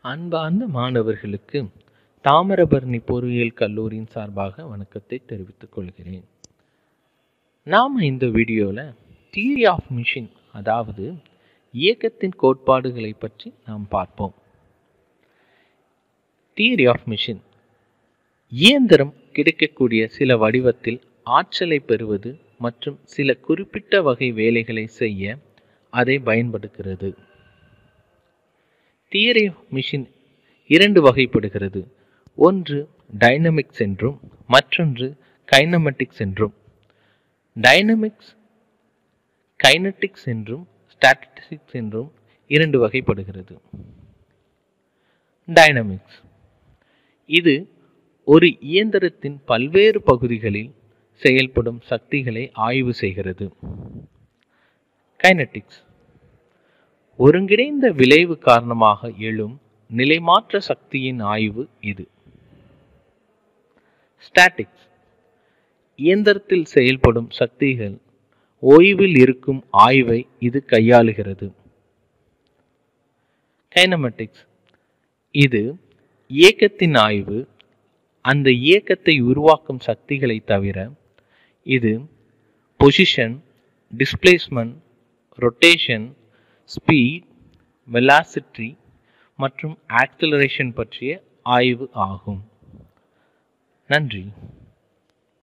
அன்பார்ந்த மாணவர்களுக்கு தாமிரபரணி பொறியியல் கல்லூரியின் சார்பாக வணக்கத்தை தெரிவித்துக் கொள்கிறேன் நாம் இந்த வீடியோவில் தியரி ஆஃப் மிஷின் அதாவது இயக்கத்தின் கோட்பாடுகளை பற்றி நாம் பார்ப்போம் தியரி ஆஃப் மிஷின் இயந்திரம் கிடைக்கக்கூடிய சில வடிவத்தில் ஆற்றலை பெறுவது மற்றும் சில குறிப்பிட்ட வகை வேலைகளை செய்ய அதை பயன்படுகிறது தியரி ஆஃப் மிஷின் இரண்டு வகைப்படுகிறது ஒன்று டைனமிக்ஸ் என்றும் மற்றொன்று கைனமெட்டிக்ஸ் என்றும் டைனமிக்ஸ் கைனட்டிக்ஸ் என்றும் ஸ்டாட்டிஸ்டிக்ஸ் என்றும் இரண்டு வகைப்படுகிறது டைனமிக்ஸ் இது ஒரு இயந்திரத்தின் பல்வேறு பகுதிகளில் செயல்படும் சக்திகளை ஆய்வு செய்கிறது கைனட்டிக்ஸ் ஒருங்கிணைந்த விளைவு காரணமாக எழும் நிலைமாற்ற சக்தியின் ஆய்வு இது ஸ்டாட்டிக்ஸ் இயந்திரத்தில் செயல்படும் சக்திகள் ஓய்வில் இருக்கும் ஆய்வை இது கையாளுகிறது கைனமெட்டிக்ஸ் இது இயக்கத்தின் ஆய்வு அந்த இயக்கத்தை உருவாக்கும் சக்திகளை தவிர இது position displacement rotation speed velocity மற்றும் ஆக்சலரேஷன் பற்றிய ஆய்வு ஆகும் நன்றி